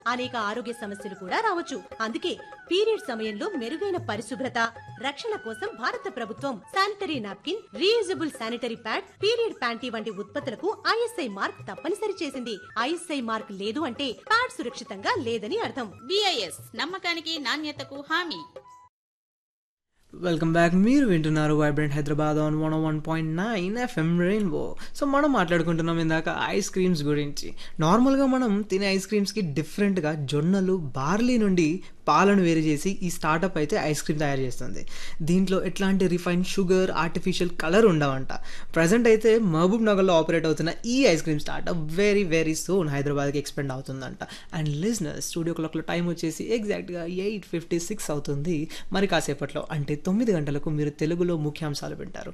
అనేక ఆరోగ్య సమస్యలు కూడా రావచ్చు అందుకే పీరియడ్ సమయంలో మెరుగైన పరిశుభ్రత రక్షణ కోసం భారత ప్రభుత్వం sanitary napkin reusable sanitary pad period panty వంటి ఉత్పత్తులకు ఐఎస్ఐ మార్క్ తప్పనిసరి చేసింది ఐఎస్ఐ మార్క్ లేదు అంటే ప్యాడ్ సురక్షితంగా లేదని అర్థం బిఐఎస్ నమ్మకానికి నాణ్యతకు హామీ వెల్కమ్ బ్యాక్ మీరు వింటున్నారు vibrant Hyderabad on one one point nine FM rainbow so మనం మాట్లాడుకుంటున్నాం ఇందాక ఐస్ క్రీమ్స్ గురించి నార్మల్గా మనం తినే ఐస్ క్రీమ్స్కి డిఫరెంట్గా జొన్నలు బార్లీ నుండి పాలను వేరు చేసి ఈ స్టార్టప్ అయితే ఐస్ క్రీమ్ తయారు చేస్తుంది దీంట్లో ఎట్లాంటి రిఫైన్ షుగర్ ఆర్టిఫిషియల్ కలర్ ఉండవంట ప్రజెంట్ అయితే మహబూబ్ నగర్లో ఆపరేట్ అవుతున్న ఈ ice cream startup very very soon హైదరాబాద్కి ఎక్స్పెండ్ అవుతుందంట అండ్ లిజినెస్ స్టూడియో క్లాక్లో టైం వచ్చేసి ఎగ్జాక్ట్గా ఎయిట్ ఫిఫ్టీ సిక్స్ అవుతుంది మరి కాసేపట్లో అంటే తొమ్మిది గంటలకు మీరు తెలుగులో ముఖ్యాంశాలు వింటారు